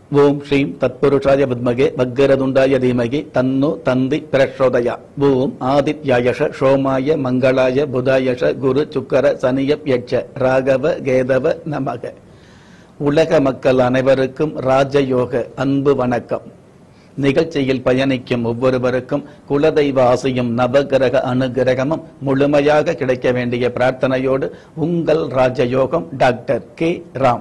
ஓம் ஸ்ரீம் தத்புருஷாய வித்மகே வக்கரதுண்டாய தீமகி தன்னு தந்தி பிரச்சோதயா ஓம் ஆதித்யாயஷ சோமாய மங்களாய புதாயஷ குரு சுக்கர சனியப் யட்ச ராகவ கேதவ நமக உலக மக்கள் அனைவருக்கும் ராஜயோக அன்பு வணக்கம் நிகழ்ச்சியில் பயணிக்கும் ஒவ்வொருவருக்கும் குலதெய்வ ஆசையும் நவகிரக அனுகிரகமும் முழுமையாக கிடைக்க வேண்டிய பிரார்த்தனையோடு உங்கள் ராஜயோகம் டாக்டர் கே ராம்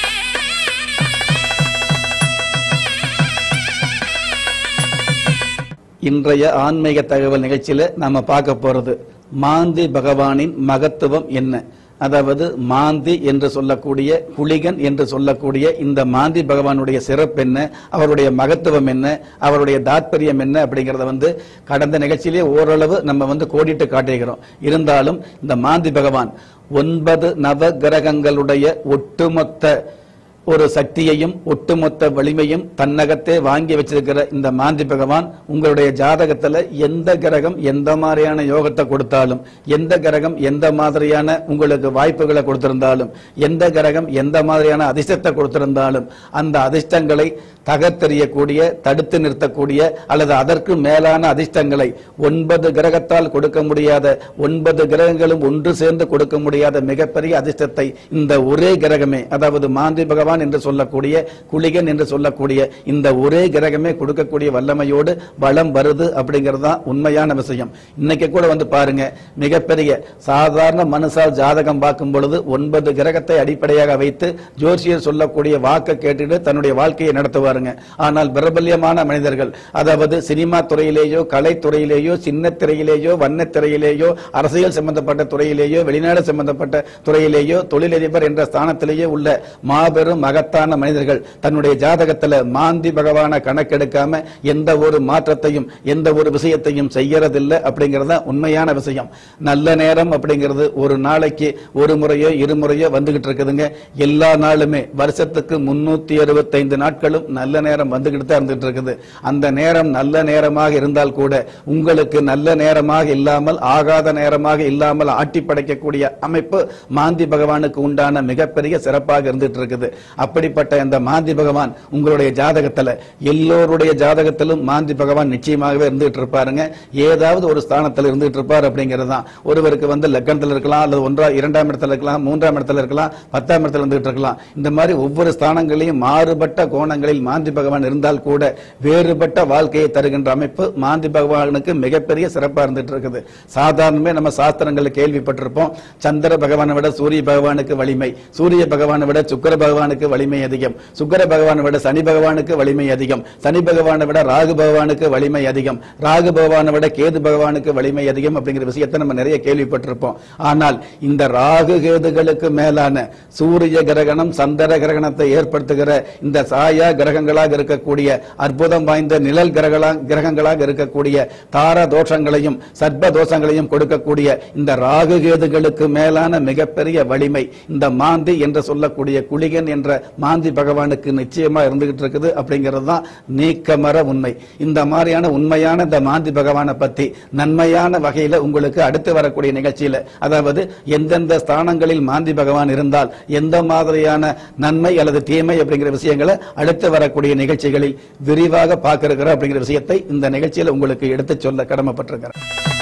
இன்றைய ஆன்மீக தகவல் நிகழ்ச்சியில நாம பார்க்க போறது மாந்தி பகவானின் மகத்துவம் என்ன அதாவது மாந்தி என்று சொல்லக்கூடிய குளிகன் என்று சொல்லக்கூடிய இந்த மாந்தி பகவானுடைய சிறப்பு என்ன அவருடைய மகத்துவம் என்ன அவருடைய தாத்பரியம் என்ன அப்படிங்கறத வந்து கடந்த நிகழ்ச்சியிலே ஓரளவு நம்ம வந்து கோடிட்டு காட்டியிருக்கிறோம் இருந்தாலும் இந்த மாந்தி பகவான் ஒன்பது நவ கிரகங்களுடைய ஒட்டுமொத்த ஒரு சக்தியையும் ஒட்டுமொத்த வலிமையும் தன்னகத்தே வாங்கி வச்சிருக்கிற இந்த மாந்தி பகவான் உங்களுடைய ஜாதகத்துல எந்த கிரகம் எந்த மாதிரியான யோகத்தை கொடுத்தாலும் எந்த கிரகம் எந்த மாதிரியான உங்களுக்கு வாய்ப்புகளை கொடுத்திருந்தாலும் எந்த கிரகம் எந்த மாதிரியான அதிர்ஷ்டத்தை கொடுத்திருந்தாலும் அந்த அதிர்ஷ்டங்களை தகர்த்தெறியக்கூடிய தடுத்து நிறுத்தக்கூடிய அல்லது அதற்கு மேலான அதிர்ஷ்டங்களை ஒன்பது கிரகத்தால் கொடுக்க முடியாத ஒன்பது கிரகங்களும் ஒன்று சேர்ந்து கொடுக்க முடியாத மிகப்பெரிய அதிர்ஷ்டத்தை இந்த ஒரே கிரகமே அதாவது மாந்தி பகவான் என்று சொல்லக்கூடிய குளிகன் என்று சொல்லக்கூடிய இந்த ஒரே கிரகமே கொடுக்கக்கூடிய வல்லமையோடு வளம் வருது அப்படிங்கிறது தான் உண்மையான விஷயம் இன்னைக்கு கூட வந்து பாருங்க மிகப்பெரிய சாதாரண மனுஷால் ஜாதகம் பார்க்கும் பொழுது ஒன்பது கிரகத்தை அடிப்படையாக வைத்து ஜோசியர் சொல்லக்கூடிய வாக்கை கேட்டுட்டு தன்னுடைய வாழ்க்கையை நடத்துவாருங்க ஆனால் பிரபல்யமான மனிதர்கள் அதாவது சினிமா துறையிலேயோ கலைத்துறையிலேயோ சின்ன திரையிலேயோ வண்ணத் திரையிலேயோ அரசியல் சம்பந்தப்பட்ட துறையிலேயோ வெளிநாடு சம்பந்தப்பட்ட துறையிலேயோ தொழிலதிபர் என்ற ஸ்தானத்திலேயே உள்ள மாபெரும் மகத்தான மனிதர்கள் தன்னுடைய ஜாதகத்துல மாந்தி பகவான கணக்கெடுக்காம எந்த ஒரு மாற்றத்தையும் எந்த ஒரு விஷயத்தையும் செய்யறதில்லை அப்படிங்கறது உண்மையான விஷயம் நல்ல நேரம் அப்படிங்கிறது ஒரு நாளைக்கு ஒரு முறையோ இருமுறையோ வந்துகிட்டு இருக்குதுங்க எல்லா நாளுமே வருஷத்துக்கு முன்னூத்தி அறுபத்தைந்து நாட்களும் நல்ல நேரம் வந்துகிட்டு தான் இருந்துட்டு இருக்குது அந்த நேரம் நல்ல நேரமாக இருந்தால் கூட உங்களுக்கு நல்ல நேரமாக இல்லாமல் ஆகாத நேரமாக இல்லாமல் ஆட்டி படைக்கக்கூடிய அமைப்பு மாந்தி பகவானுக்கு உண்டான மிகப்பெரிய சிறப்பாக இருந்துட்டு இருக்குது அப்படிப்பட்ட இந்த மாந்தி பகவான் உங்களுடைய ஜாதகத்துல எல்லோருடைய ஜாதகத்திலும் மாந்தி பகவான் நிச்சயமாகவே இருந்துட்டு இருப்பாருங்க ஏதாவது ஒரு ஸ்தானத்தில் இருந்துட்டு இருப்பார் அப்படிங்கிறது தான் ஒருவருக்கு வந்து லக்கணத்தில் இருக்கலாம் அல்லது ஒன்றா இரண்டாம் இடத்துல இருக்கலாம் மூன்றாம் இடத்துல இருக்கலாம் பத்தாம் இடத்துல இருந்துட்டு இருக்கலாம் இந்த மாதிரி ஒவ்வொரு ஸ்தானங்களையும் மாறுபட்ட கோணங்களில் மாந்தி பகவான் இருந்தால் கூட வேறுபட்ட வாழ்க்கையை தருகின்ற அமைப்பு மாந்தி பகவானுக்கு மிகப்பெரிய சிறப்பா இருந்துட்டு இருக்குது சாதாரணமே நம்ம சாஸ்திரங்கள்ல கேள்விப்பட்டிருப்போம் சந்திர பகவானை விட சூரிய பகவானுக்கு வலிமை சூரிய பகவானை விட சுக்கிர பகவானுக்கு வலிமை அதிகம் சுக்கிர பகவானை விட சனி பகவானுக்கு வலிமை அதிகம் சனி பகவானை விட ராகு பகவானுக்கு வலிமை அதிகம் ராகு பகவானை விட கேது பகவானுக்கு வலிமை அதிகம் அப்படிங்கிற விஷயத்தை நம்ம நிறைய கேள்விப்பட்டிருப்போம் ஆனால் இந்த ராகு கேதுகளுக்கு மேலான சூரிய கிரகணம் சந்திர கிரகணத்தை ஏற்படுத்துகிற இந்த சாயா கிரகங்களாக இருக்கக்கூடிய அற்புதம் வாய்ந்த நிழல் கிரகலா கிரகங்களாக இருக்கக்கூடிய தார தோஷங்களையும் சர்ப்ப தோஷங்களையும் கொடுக்கக்கூடிய இந்த ராகு கேதுகளுக்கு மேலான மிகப்பெரிய வலிமை இந்த மாந்தி என்று சொல்லக்கூடிய குளிகன் என்ற மாந்தி பகவானுக்கு நிச்சயமா இருந்துகிட்டு இருக்குது அப்படிங்கிறது தான் நீக்கமர உண்மை இந்த மாதிரியான உண்மையான இந்த மாந்தி பகவானை பத்தி நன்மையான வகையில உங்களுக்கு அடுத்து வரக்கூடிய நிகழ்ச்சியில அதாவது எந்தெந்த ஸ்தானங்களில் மாந்தி பகவான் இருந்தால் எந்த மாதிரியான நன்மை அல்லது தீமை அப்படிங்கிற விஷயங்களை அடுத்து வரக்கூடிய நிகழ்ச்சிகளில் விரிவாக பார்க்க இருக்கிறோம் அப்படிங்கிற விஷயத்தை இந்த நிகழ்ச்சியில உங்களுக்கு எடுத்துச் சொல்ல கடமைப்பட்டிருக்கிறேன்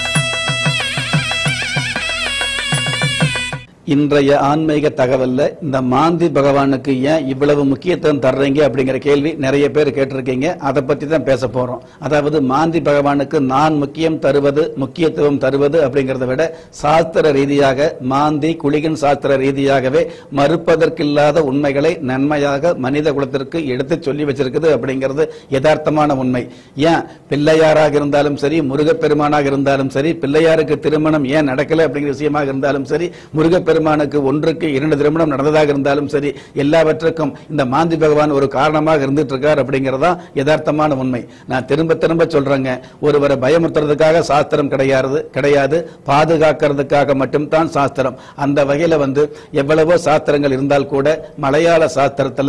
இன்றைய ஆன்மீக தகவல்ல இந்த மாந்தி பகவானுக்கு ஏன் இவ்வளவு முக்கியத்துவம் தர்றீங்க அப்படிங்கிற கேள்வி நிறைய பேர் கேட்டிருக்கீங்க அதை பத்தி தான் பேச போறோம் அதாவது மாந்தி பகவானுக்கு நான் முக்கியம் தருவது முக்கியத்துவம் தருவது அப்படிங்கறத விட சாஸ்திர ரீதியாக மாந்தி குளிகன் சாஸ்திர ரீதியாகவே மறுப்பதற்கில்லாத உண்மைகளை நன்மையாக மனித குலத்திற்கு எடுத்து சொல்லி வச்சிருக்குது அப்படிங்கிறது யதார்த்தமான உண்மை ஏன் பிள்ளையாராக இருந்தாலும் சரி முருகப்பெருமானாக இருந்தாலும் சரி பிள்ளையாருக்கு திருமணம் ஏன் நடக்கல அப்படிங்கிற விஷயமாக இருந்தாலும் சரி முருகப்பெருமானுக்கு ஒன்றுக்கு இரண்டு திருமணம் நடந்ததாக இருந்தாலும் சரி எல்லாவற்றுக்கும் இந்த மாந்தி பகவான் ஒரு காரணமாக இருந்துட்டு இருக்கார் அப்படிங்கறதா யதார்த்தமான உண்மை நான் திரும்ப திரும்ப சொல்றேங்க ஒருவரை பயமுறுத்துறதுக்காக சாஸ்திரம் கிடையாது கிடையாது பாதுகாக்கிறதுக்காக மட்டும்தான் சாஸ்திரம் அந்த வகையில வந்து எவ்வளவோ சாஸ்திரங்கள் இருந்தால் கூட மலையாள சாஸ்திரத்துல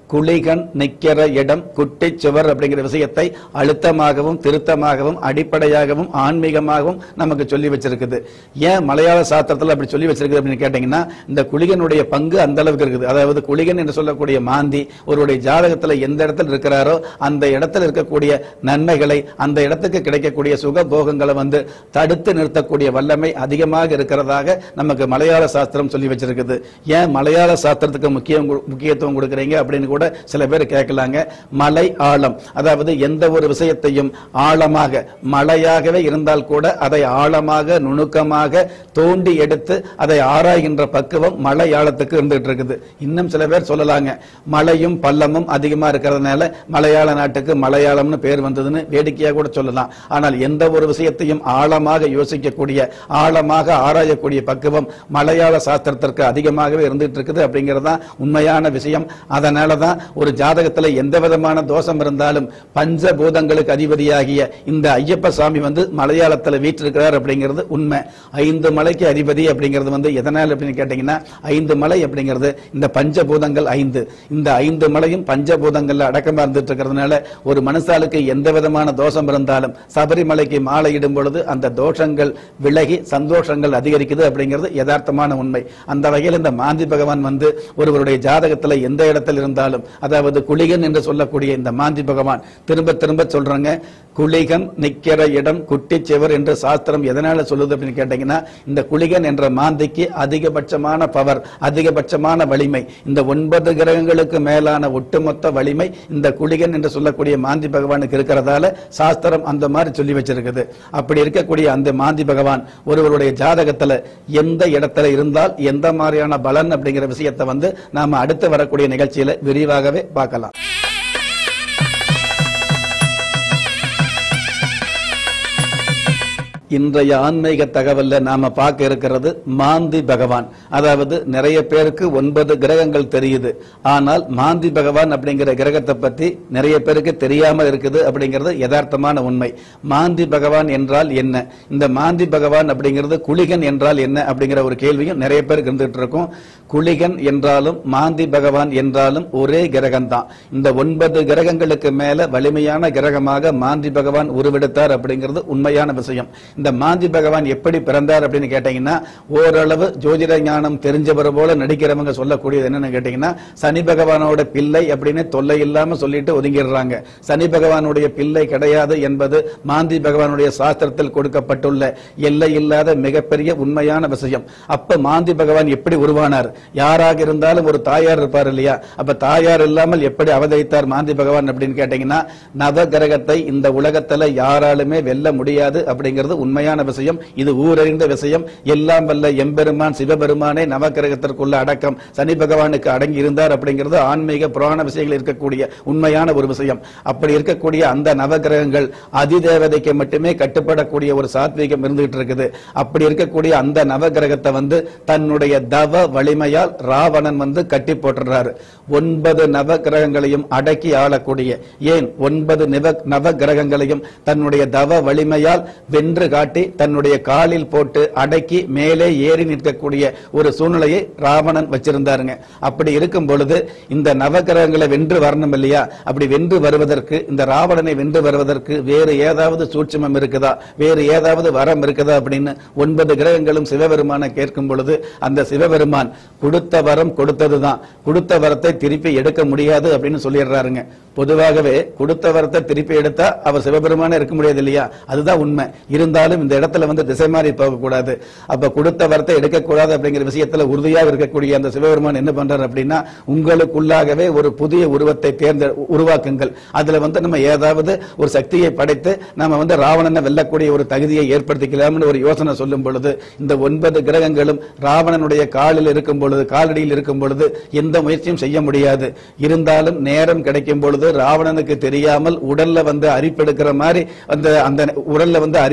குளிகன் நிக்கிற இடம் குட்டி சுவர் அப்படிங்கிற விஷயத்தை அழுத்தமாகவும் திருத்தமாகவும் அடிப்படையாகவும் ஆன்மீகமாகவும் நமக்கு சொல்லி வச்சிருக்குது ஏன் மலையாள சாஸ்திரத்துல அப்படி சொல்லி வச்சிருக்குது அப்படின்னு கேட்டீங்கன்னா இந்த குளிகனுடைய பங்கு அந்த அளவுக்கு இருக்குது அதாவது குளிகன் என்று சொல்லக்கூடிய மாந்தி ஒருவருடைய ஜாதகத்துல எந்த இடத்துல இருக்கிறாரோ அந்த இடத்துல இருக்கக்கூடிய நன்மைகளை அந்த இடத்துக்கு கிடைக்கக்கூடிய சுக போகங்களை வந்து தடுத்து நிறுத்தக்கூடிய வல்லமை அதிகமாக இருக்கிறதாக நமக்கு மலையாள சாஸ்திரம் சொல்லி வச்சிருக்குது ஏன் மலையாள சாஸ்திரத்துக்கு முக்கியம் கு- முக்கியத்துவம் கொடுக்குறீங்க அப்படின்னு கூட சில பேர் கேட்கலாங்க மலை ஆழம் அதாவது எந்த ஒரு விஷயத்தையும் ஆழமாக மலையாகவே இருந்தால் கூட அதை ஆழமாக நுணுக்கமாக தோண்டி எடுத்து அதை ஆராய்கின்ற பக்குவம் மலை ஆழத்துக்கு இருந்துகிட்டு இருக்குது இன்னும் சில பேர் சொல்லலாங்க மலையும் பள்ளமும் அதிகமா இருக்கிறதுனால மலையாள நாட்டுக்கு மலையாளம்னு பேர் வந்ததுன்னு வேடிக்கையா கூட சொல்லலாம் ஆனால் எந்த ஒரு விஷயத்தையும் ஆழமாக யோசிக்கக்கூடிய ஆழமாக ஆராயக்கூடிய பக்குவம் மலையாள சாஸ்திரத்திற்கு அதிகமாகவே இருந்துட்டு இருக்குது அப்படிங்கிறது தான் உண்மையான விஷயம் அதனால தான் ஒரு ஜாதகத்துல எந்த விதமான தோஷம் இருந்தாலும் பஞ்சபூதங்களுக்கு அதிபதியாகிய இந்த ஐயப்ப சாமி வந்து மலையாளத்துல வீற்றிருக்கிறார் அப்படிங்கிறது உண்மை ஐந்து மலைக்கு அதிபதி அப்படிங்கிறது வந்து எதனால் அப்படின்னு கேட்டீங்கன்னா ஐந்து மலை அப்படிங்கிறது இந்த பஞ்சபூதங்கள் ஐந்து இந்த ஐந்து மலையும் பஞ்சபூதங்கள்ல அடக்கமா இருந்துட்டு இருக்கிறதுனால ஒரு மனுஷாலுக்கு எந்த விதமான தோஷம் இருந்தாலும் சபரிமலைக்கு மாலை இடும் பொழுது அந்த தோஷங்கள் விலகி சந்தோஷங்கள் அதிகரிக்குது அப்படிங்கிறது யதார்த்தமான உண்மை அந்த வகையில் இந்த மாந்தி பகவான் வந்து ஒருவருடைய ஜாதகத்துல எந்த இடத்தில் இருந்தாலும் அதாவது குளிகன் என்று சொல்லக்கூடிய இந்த மாந்தி பகவான் திரும்ப திரும்ப சொல்றாங்க குளிகன் நிக்கிற இடம் குட்டி செவர் என்று சாஸ்திரம் எதனால சொல்லுது அப்படின்னு கேட்டீங்கன்னா இந்த குளிகன் என்ற மாந்திக்கு அதிகபட்சமான பவர் அதிகபட்சமான வலிமை இந்த ஒன்பது கிரகங்களுக்கு மேலான ஒட்டுமொத்த வலிமை இந்த குளிகன் என்று சொல்லக்கூடிய மாந்தி பகவானுக்கு இருக்கிறதால சாஸ்திரம் அந்த மாதிரி சொல்லி வச்சிருக்குது அப்படி இருக்கக்கூடிய அந்த மாந்தி பகவான் ஒருவருடைய ஜாதகத்துல எந்த இடத்துல இருந்தால் எந்த மாதிரியான பலன் அப்படிங்கிற விஷயத்தை வந்து நாம அடுத்து வரக்கூடிய நிகழ்ச்சியில விரிவாகவே பார்க்கலாம் இன்றைய ஆன்மீக தகவல்ல நாம பார்க்க இருக்கிறது மாந்தி பகவான் அதாவது நிறைய பேருக்கு ஒன்பது கிரகங்கள் தெரியுது ஆனால் மாந்தி பகவான் அப்படிங்கிற கிரகத்தை பத்தி நிறைய பேருக்கு தெரியாம இருக்குது அப்படிங்கிறது யதார்த்தமான உண்மை மாந்தி பகவான் என்றால் என்ன இந்த மாந்தி பகவான் அப்படிங்கிறது குளிகன் என்றால் என்ன அப்படிங்கிற ஒரு கேள்வியும் நிறைய பேருக்கு இருந்துட்டு இருக்கும் குளிகன் என்றாலும் மாந்தி பகவான் என்றாலும் ஒரே கிரகம் தான் இந்த ஒன்பது கிரகங்களுக்கு மேல வலிமையான கிரகமாக மாந்தி பகவான் உருவெடுத்தார் அப்படிங்கிறது உண்மையான விஷயம் இந்த மாந்தி பகவான் எப்படி பிறந்தார் அப்படின்னு கேட்டீங்கன்னா ஓரளவு ஜோதிட ஞானம் தெரிஞ்சவர் போல நடிக்கிறவங்க சொல்லக்கூடியது என்னன்னு கேட்டீங்கன்னா சனி பகவானோட பிள்ளை அப்படின்னு தொல்லை இல்லாம சொல்லிட்டு ஒதுங்கிடுறாங்க சனி பகவானுடைய பிள்ளை கிடையாது என்பது மாந்தி பகவானுடைய சாஸ்திரத்தில் கொடுக்கப்பட்டுள்ள எல்லை இல்லாத மிகப்பெரிய உண்மையான விஷயம் அப்ப மாந்தி பகவான் எப்படி உருவானார் யாராக இருந்தாலும் ஒரு தாயார் இருப்பார் இல்லையா அப்ப தாயார் இல்லாமல் எப்படி அவதரித்தார் மாந்தி பகவான் அப்படின்னு கேட்டீங்கன்னா நவ கிரகத்தை இந்த உலகத்துல யாராலுமே வெல்ல முடியாது அப்படிங்கிறது உண்மையான விஷயம் இது ஊரறிந்த விஷயம் எல்லாம் வல்ல எம்பெருமான் சிவபெருமானே நவகிரகத்திற்குள்ள அடக்கம் சனி பகவானுக்கு அடங்கி இருந்தார் அப்படிங்கிறது ஆன்மீக புராண விஷயங்கள் இருக்கக்கூடிய உண்மையான ஒரு விஷயம் அப்படி இருக்கக்கூடிய அந்த நவகிரகங்கள் அதிதேவதைக்கு மட்டுமே கட்டுப்படக்கூடிய ஒரு சாத்வீகம் இருந்துகிட்டு இருக்குது அப்படி இருக்கக்கூடிய அந்த நவகிரகத்தை வந்து தன்னுடைய தவ வலிமையால் ராவணன் வந்து கட்டி போட்டுறாரு ஒன்பது நவகிரகங்களையும் அடக்கி ஆளக்கூடிய ஏன் ஒன்பது நிவ நவகிரகங்களையும் தன்னுடைய தவ வலிமையால் வென்று காட்டி தன்னுடைய காலில் போட்டு அடக்கி மேலே ஏறி நிற்கக்கூடிய ஒரு சூழ்நிலையை ராவணன் வச்சிருந்தாருங்க அப்படி இருக்கும் பொழுது இந்த நவகிரகங்களை வென்று வரணும் இல்லையா அப்படி வென்று வருவதற்கு இந்த ராவணனை வென்று வருவதற்கு வேறு ஏதாவது சூட்சுமம் இருக்குதா வேறு ஏதாவது வரம் இருக்குதா அப்படின்னு ஒன்பது கிரகங்களும் சிவபெருமான கேட்கும் பொழுது அந்த சிவபெருமான் கொடுத்த வரம் கொடுத்ததுதான் கொடுத்த வரத்தை திருப்பி எடுக்க முடியாது அப்படின்னு சொல்லிடுறாருங்க பொதுவாகவே கொடுத்த வரத்தை திருப்பி எடுத்தா அவர் சிவபெருமானே இருக்க முடியாது இல்லையா அதுதான் உண்மை இருந்தாலும் இந்த இடத்துல வந்து திசை மாறி போகக்கூடாது அப்ப கொடுத்த வரத்தை எடுக்கக்கூடாது அப்படிங்கிற விஷயத்துல உறுதியாக இருக்கக்கூடிய அந்த சிவபெருமான் என்ன பண்றாரு அப்படின்னா உங்களுக்குள்ளாகவே ஒரு புதிய உருவத்தை தேர்ந்த உருவாக்குங்கள் அதுல வந்து நம்ம ஏதாவது ஒரு சக்தியை படைத்து நம்ம வந்து ராவணனை வெல்லக்கூடிய ஒரு தகுதியை ஏற்படுத்திக்கலாம்னு ஒரு யோசனை சொல்லும் பொழுது இந்த ஒன்பது கிரகங்களும் ராவணனுடைய காலில் இருக்கும் பொழுது காலடியில் இருக்கும் பொழுது எந்த முயற்சியும் செய்ய முடியாது இருந்தாலும் நேரம் கிடைக்கும் பொழுது ராவணனுக்கு தெரியாமல் உடல்ல வந்து அரிப்பெடுக்கிற மாதிரி அந்த அந்த உடல்ல வந்து அரிப்பெடுக்கிற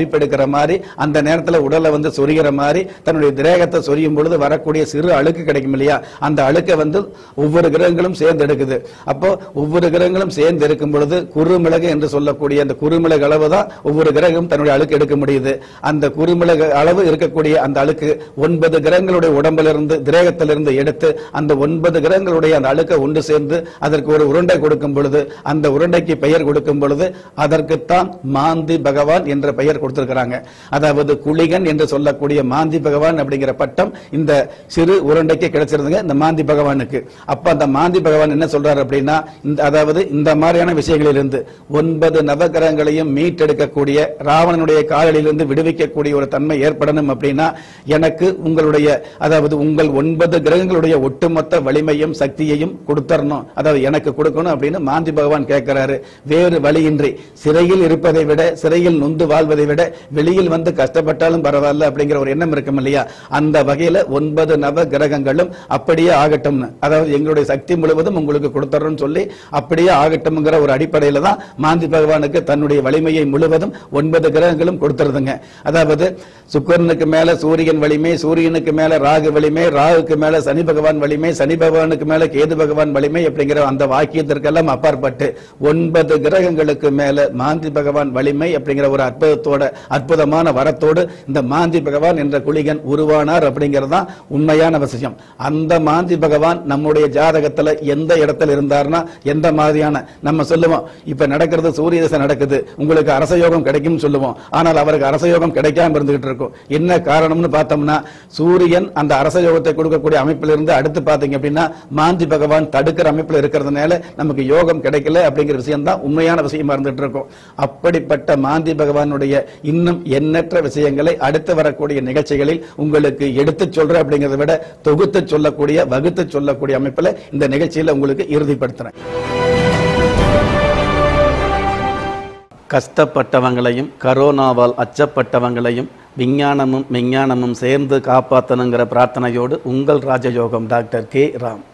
மாதிரி அந்த நேரத்துல உடலை வந்து சொரிகிற மாதிரி தன்னுடைய திரேகத்தை சொரியும் பொழுது வரக்கூடிய சிறு அழுக்கு கிடைக்கும் இல்லையா அந்த அழுக்கை வந்து ஒவ்வொரு கிரகங்களும் சேர்ந்து எடுக்குது அப்போ ஒவ்வொரு கிரகங்களும் சேர்ந்து இருக்கும் பொழுது குறுமிளகு என்று சொல்லக்கூடிய அந்த குறுமிளகு அளவு தான் ஒவ்வொரு கிரகம் தன்னுடைய அழுக்கு எடுக்க முடியுது அந்த குறுமிளகு அளவு இருக்கக்கூடிய அந்த அழுக்கு ஒன்பது கிரகங்களுடைய உடம்பிலிருந்து திரேகத்திலிருந்து எடுத்து அந்த ஒன்பது கிரகங்களுடைய அந்த அழுக்கை ஒன்று சேர்ந்து அதற்கு ஒரு உருண்டை கொடுக்கும் பொழுது அந்த உருண்டைக்கு பெயர் கொடுக்கும் பொழுது அதற்குத்தான் மாந்தி பகவான் என்ற பெயர் கொடுத்திருக்கிறாங்க அதாவது குளிகன் என்று சொல்லக்கூடிய மாந்தி பகவான் அப்படிங்கிற பட்டம் இந்த சிறு உருண்டைக்கு கிடைச்சிருந்துங்க இந்த மாந்தி பகவானுக்கு அப்ப அந்த மாந்தி பகவான் என்ன சொல்றாரு அப்படின்னா இந்த அதாவது இந்த மாதிரியான விஷயங்களிலிருந்து ஒன்பது நவகிரகங்களையும் மீட்டெடுக்கக்கூடிய ராவணனுடைய காலிலிருந்து விடுவிக்கக்கூடிய ஒரு தன்மை ஏற்படணும் அப்படின்னா எனக்கு உங்களுடைய அதாவது உங்கள் ஒன்பது கிரகங்களுடைய ஒட்டுமொத்த வலிமையும் சக்தியையும் கொடுத்தரணும் அதாவது எனக்கு கொடுக்கணும் அப்படின்னு மாந்தி பகவான் கேட்கிறாரு வேறு வழியின்றி சிறையில் இருப்பதை விட சிறையில் நொந்து வாழ்வதை விட வெளியில் வந்து கஷ்டப்பட்டாலும் பரவாயில்ல அப்படிங்கிற ஒரு எண்ணம் இருக்கும் இல்லையா அந்த வகையில ஒன்பது நவ கிரகங்களும் அப்படியே ஆகட்டும்னு அதாவது எங்களுடைய சக்தி முழுவதும் உங்களுக்கு கொடுத்துறோம்னு சொல்லி அப்படியே ஆகட்டும்ங்கிற ஒரு அடிப்படையில தான் மாந்தி பகவானுக்கு தன்னுடைய வலிமையை முழுவதும் ஒன்பது கிரகங்களும் கொடுத்துருதுங்க அதாவது சுக்கரனுக்கு மேல சூரியன் வலிமை சூரியனுக்கு மேல ராகு வலிமை ராகுக்கு மேல சனி பகவான் வலிமை சனி பகவானுக்கு மேல கேது பகவான் வலிமை அப்படிங்கிற அந்த வாக்கியத்திற்கெல்லாம் அப்பாற்பட்டு ஒன்பது கிரகங்களுக்கு மேல மாந்தி பகவான் வலிமை அப்படிங்கிற ஒரு அற்புதத்தோட அற்புதமான வரத்தோடு இந்த மாந்தி பகவான் என்ற குளிகன் உருவானார் அப்படிங்கிறது தான் உண்மையான விஷயம் அந்த மாந்தி பகவான் நம்முடைய ஜாதகத்துல எந்த இடத்துல இருந்தார்னா எந்த மாதிரியான நம்ம சொல்லுவோம் இப்ப நடக்கிறது சூரிய தசை நடக்குது உங்களுக்கு அரச யோகம் கிடைக்கும் சொல்லுவோம் ஆனால் அவருக்கு அரச யோகம் கிடைக்காம இருந்துகிட்டு இருக்கும் என்ன காரணம்னு பார்த்தோம்னா சூரியன் அந்த அரச யோகத்தை கொடுக்கக்கூடிய அமைப்பில் இருந்து அடுத்து பாத்தீங்க அப்படின்னா மாந்தி பகவான் தடுக்கிற அமைப்பில் இருக்கிறதுனால நமக்கு யோகம் கிடைக்கல அப்படிங்கிற விஷயம் தான் உண்மையான விஷயமா இருந்துட்டு இருக்கும் அப்படிப்பட்ட மாந்தி பகவானுடைய இன்னும் எண்ணற்ற விஷயங்களை அடுத்து வரக்கூடிய நிகழ்ச்சிகளில் உங்களுக்கு எடுத்துச் சொல்றேன் அப்படிங்கிறத விட தொகுத்து சொல்லக்கூடிய வகுத்து சொல்லக்கூடிய அமைப்புல இந்த நிகழ்ச்சியில உங்களுக்கு இறுதிப்படுத்துறேன் கஷ்டப்பட்டவங்களையும் கரோனாவால் அச்சப்பட்டவங்களையும் விஞ்ஞானமும் விஞ்ஞானமும் சேர்ந்து காப்பாற்றணுங்கிற பிரார்த்தனையோடு உங்கள் ராஜயோகம் டாக்டர் கே ராம்